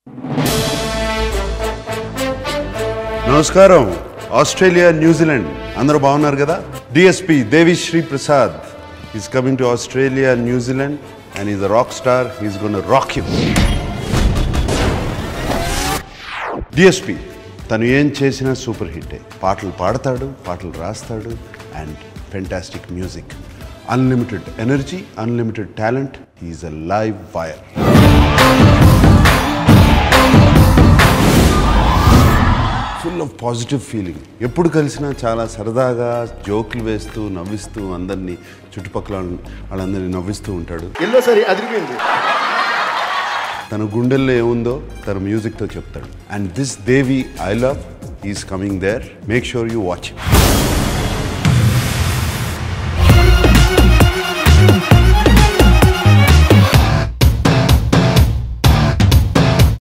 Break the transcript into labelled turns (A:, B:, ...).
A: నమస్కారం Australia New Zealand అందరూ బాగున్నారు కదా DSP Devi Sri Prasad is coming to Australia New Zealand and is a rock star is gonna rock him DSP తను ఏం చేసినా సూపర్ హిట్టే పాటలు పాడతాడు పాటలు రాస్తాడు and fantastic music unlimited energy unlimited talent is a live fire full of positive feeling ఎప్పుడు కలిసినా చాలా సరదాగా జోకులు వేస్తూ నవ్విస్తూ అందరినీ చుట్టుపక్కల వాళ్ళందరినీ నవ్విస్తూ ఉంటాడు
B: ఎల్లో సరి అదిరిపోయింది
A: తన గుండెల్లో ఏముందో తన మ్యూజిక్తో చెప్తాడు and this Devi I love is coming there make sure you watch